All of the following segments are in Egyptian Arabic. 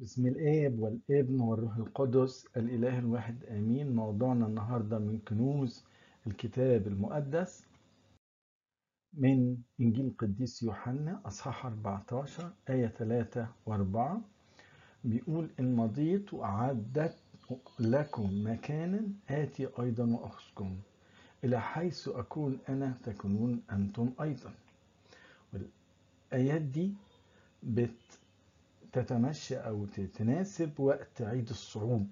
بسم الآب والابن والروح القدس الإله الواحد آمين موضوعنا النهاردة من كنوز الكتاب المقدس من إنجيل القديس يوحنا أصحاح 14 آية 3 و4 بيقول إن مضيت وأعدت لكم مكانا آتي أيضا وأخذكم إلى حيث أكون أنا تكونون أنتم أيضا والآيات دي بتتمشى أو تناسب وقت عيد الصعود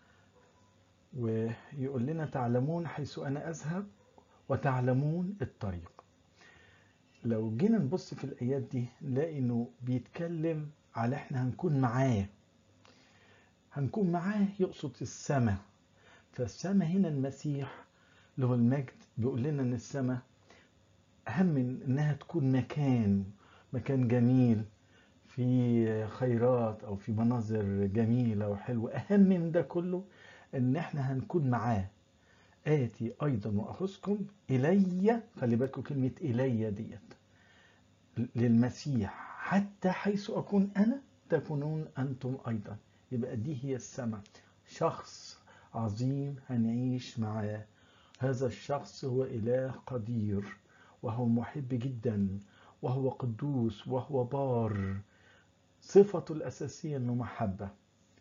ويقول لنا تعلمون حيث أنا أذهب وتعلمون الطريق لو جينا نبص في الآيات دي نلاقي إنه بيتكلم على إحنا هنكون معاه هنكون معاه يقصد السماء فالسماء هنا المسيح اللي هو المجد بيقول لنا إن السماء أهم من إنها تكون مكان مكان جميل في خيرات أو في مناظر جميلة وحلوة أهم من ده كله إن إحنا هنكون معاه آتي أيضا وأخذكم إلي خلي بالكم كلمة إلي ديت للمسيح حتى حيث أكون أنا تكونون أنتم أيضا يبقى دي هي السماء شخص عظيم هنعيش معاه هذا الشخص هو إله قدير وهو محب جدا وهو قدوس وهو بار صفته الأساسية أنه محبة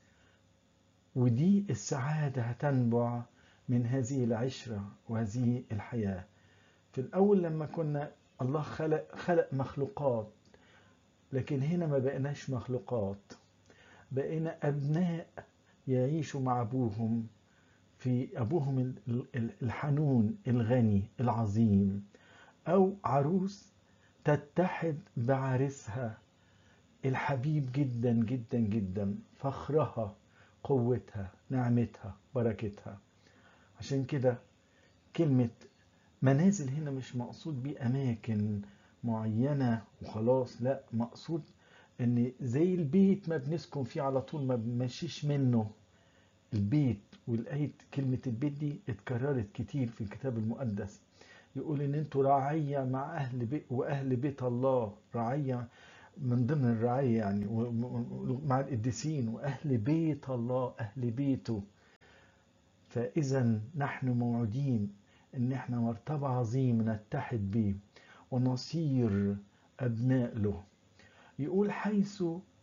ودي السعادة هتنبع من هذه العشرة وهذه الحياة في الأول لما كنا الله خلق, خلق مخلوقات لكن هنا ما بقيناش مخلوقات بقينا أبناء يعيشوا مع أبوهم في أبوهم الحنون الغني العظيم أو عروس تتحد بعرسها الحبيب جدا جدا جدا فخرها قوتها نعمتها بركتها عشان كده كلمة منازل هنا مش مقصود بيه أماكن معينة وخلاص لا مقصود ان زي البيت ما بنسكن فيه على طول ما بنمشيش منه البيت والآية كلمة البيت دي اتكررت كتير في الكتاب المقدس يقول ان انتوا رعية مع اهل بيت واهل بيت الله رعية من ضمن الرعية يعني مع القديسين واهل بيت الله اهل بيته فاذا نحن موعودين ان احنا مرتبة عظيمة نتحد به ونصير ابناء له يقول حيث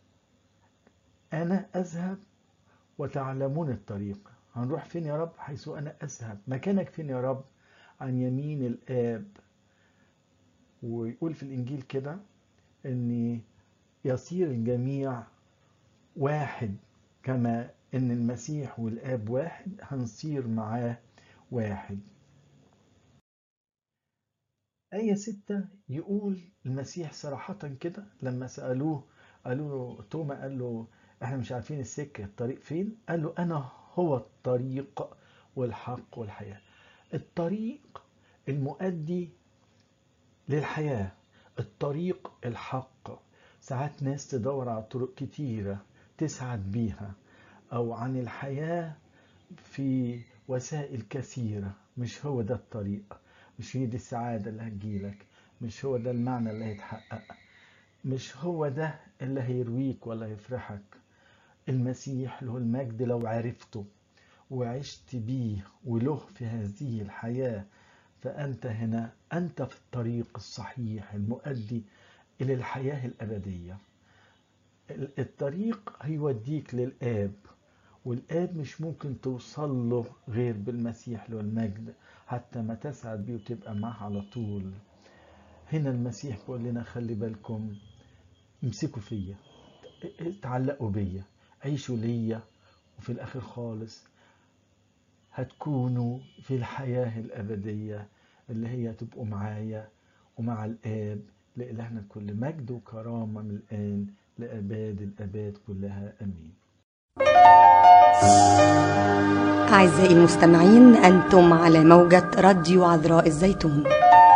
انا اذهب وتعلمون الطريق هنروح فين يا رب حيث انا اذهب مكانك فين يا رب عن يمين الآب ويقول في الإنجيل كده أن يصير الجميع واحد كما أن المسيح والآب واحد هنصير معاه واحد آية ستة يقول المسيح صراحة كده لما سألوه قالوا له توما قال له احنا مش عارفين السكة الطريق فين قال له أنا هو الطريق والحق والحياة الطريق المؤدي للحياة الطريق الحق ساعات ناس تدور على طرق كتيرة تسعد بيها أو عن الحياة في وسائل كثيرة مش هو ده الطريق مش هي دي السعادة اللي هتجيلك مش هو ده المعنى اللي هيتحقق مش هو ده اللي هيرويك ولا هيفرحك المسيح له المجد لو عرفته وعشت بيه وله في هذه الحياة فأنت هنا أنت في الطريق الصحيح المؤدي إلى الحياة الأبدية الطريق هيوديك للآب والآب مش ممكن توصل له غير بالمسيح له المجد حتى ما تسعد بيه وتبقى معه على طول هنا المسيح بيقول لنا خلي بالكم امسكوا فيا تعلقوا بيا عيشوا ليا وفي الآخر خالص هتكونوا في الحياة الأبدية اللي هي تبقوا معايا ومع الآب لإلهنا كل مجد وكرامة من الآن لأباد الأباد كلها أمين أعزائي المستمعين أنتم على موجة راديو عذراء الزيتون